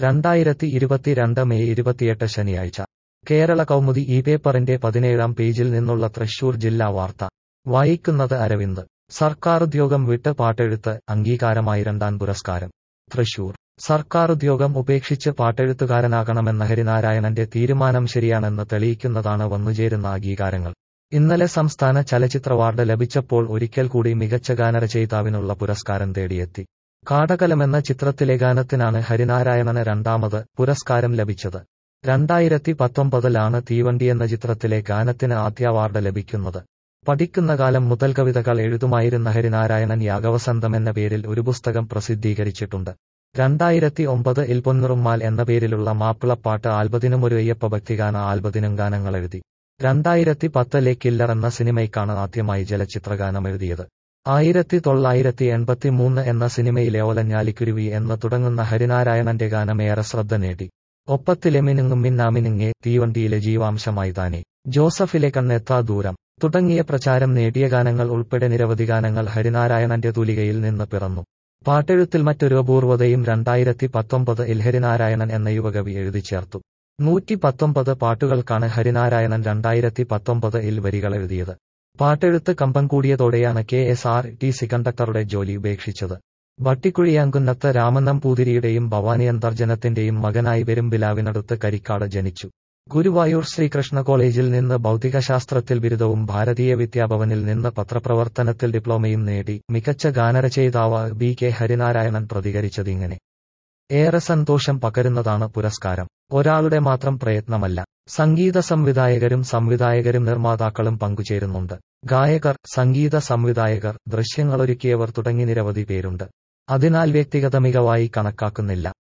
രണ്ടായിരത്തി ഇരുപത്തിരണ്ട് മെയ് ഇരുപത്തിയെട്ട് ശനിയാഴ്ച കേരള കൗമുദി ഈ പേപ്പറിന്റെ പതിനേഴാം പേജിൽ നിന്നുള്ള തൃശൂർ ജില്ലാ വാർത്ത വായിക്കുന്നത് അരവിന്ദ് സർക്കാറുദ്യോഗം വിട്ട് പാട്ടെഴുത്ത് അംഗീകാരമായി രണ്ടാം പുരസ്കാരം തൃശൂർ സർക്കാറുദ്യോഗം ഉപേക്ഷിച്ച് പാട്ടെഴുത്തുകാരനാകണമെന്ന ഹരിനാരായണന്റെ തീരുമാനം ശരിയാണെന്ന് തെളിയിക്കുന്നതാണ് വന്നുചേരുന്ന അംഗീകാരങ്ങൾ ഇന്നലെ സംസ്ഥാന ചലച്ചിത്ര അവാർഡ് ലഭിച്ചപ്പോൾ ഒരിക്കൽ കൂടി മികച്ച ഗാനരചയിതാവിനുള്ള പുരസ്കാരം തേടിയെത്തി കാടകലമെന്ന ചിത്രത്തിലെ ഗാനത്തിനാണ് ഹരിനാരായണന് രണ്ടാമത് പുരസ്കാരം ലഭിച്ചത് രണ്ടായിരത്തി പത്തൊമ്പതിലാണ് തീവണ്ടി എന്ന ചിത്രത്തിലെ ഗാനത്തിന് ആദ്യ അവാർഡ് ലഭിക്കുന്നത് പഠിക്കുന്ന കാലം മുതൽ കവിതകൾ എഴുതുമായിരുന്ന ഹരിനാരായണൻ യാഗവസന്തം എന്ന പേരിൽ ഒരു പുസ്തകം പ്രസിദ്ധീകരിച്ചിട്ടുണ്ട് രണ്ടായിരത്തി ഒമ്പത് ഇൽ പൊന്നുറുമ്മാൽ എന്ന പേരിലുള്ള മാപ്പിളപ്പാട്ട് ആൽബത്തിനും ഒരു അയ്യപ്പ ഭക്തിഗാന ആൽബത്തിനും ഗാനങ്ങൾ എഴുതി രണ്ടായിരത്തി പത്തിലെ കില്ലർ എന്ന സിനിമയ്ക്കാണ് ആദ്യമായി ജലച്ചിത്രഗാനം എഴുതിയത് ആയിരത്തി തൊള്ളായിരത്തി എൺപത്തി മൂന്ന് എന്ന സിനിമയിലെ ഓലഞ്ഞാലിക്കുരുവി എന്ന് തുടങ്ങുന്ന ഹരിനാരായണന്റെ ഗാനം ഏറെ ശ്രദ്ധ നേടി ഒപ്പത്തിലെ മിനുങ്ങും മിന്നാമിനുങ്ങെ തീവണ്ടിയിലെ ജീവാംശമായി താനെ ജോസഫിലെ കണ്ണെത്താ ദൂരം തുടങ്ങിയ പ്രചാരം നേടിയ ഗാനങ്ങൾ ഉൾപ്പെടെ നിരവധി ഗാനങ്ങൾ ഹരിനാരായണന്റെ തൂലികയിൽ നിന്ന് പിറന്നു പാട്ടെഴുത്തിൽ മറ്റൊരു അപൂർവതയും രണ്ടായിരത്തി പത്തൊമ്പത് ഇൽ ഹരിനാരായണൻ എന്ന യുവകവി എഴുതി ചേർത്തു നൂറ്റി പത്തൊമ്പത് പാട്ടുകൾക്കാണ് ഹരിനാരായണൻ രണ്ടായിരത്തി പത്തൊമ്പത് ഇൽ വരികൾ എഴുതിയത് പാട്ടെഴുത്ത് കമ്പം കൂടിയതോടെയാണ് K S R T C കണ്ടക്ടറുടെ ജോലി ഉപേക്ഷിച്ചത് വട്ടിക്കുഴിയാങ്കുന്നത്ത് രാമനമ്പൂതിരിയുടെയും ഭവാനി അന്തർജനത്തിന്റെയും മകനായി പെരുമ്പിലാവിനടുത്ത് കരിക്കാട് ജനിച്ചു ഗുരുവായൂർ ശ്രീകൃഷ്ണ കോളേജിൽ നിന്ന് ഭൗതികശാസ്ത്രത്തിൽ ബിരുദവും ഭാരതീയ വിദ്യാഭവനിൽ നിന്ന് പത്രപ്രവർത്തനത്തിൽ ഡിപ്ലോമയും നേടി മികച്ച ഗാനരചയിതാവ് ബി കെ ഹരിനാരായണൻ പ്രതികരിച്ചതിങ്ങനെ ഏറെ സന്തോഷം പകരുന്നതാണ് പുരസ്കാരം ഒരാളുടെ മാത്രം പ്രയത്നമല്ല സംഗീത സംവിധായകരും സംവിധായകരും നിർമ്മാതാക്കളും പങ്കുചേരുന്നുണ്ട് ഗായകർ സംഗീത സംവിധായകർ ദൃശ്യങ്ങളൊരുക്കിയവർ തുടങ്ങി നിരവധി പേരുണ്ട് അതിനാൽ വ്യക്തിഗത മികവായി കണക്കാക്കുന്നില്ല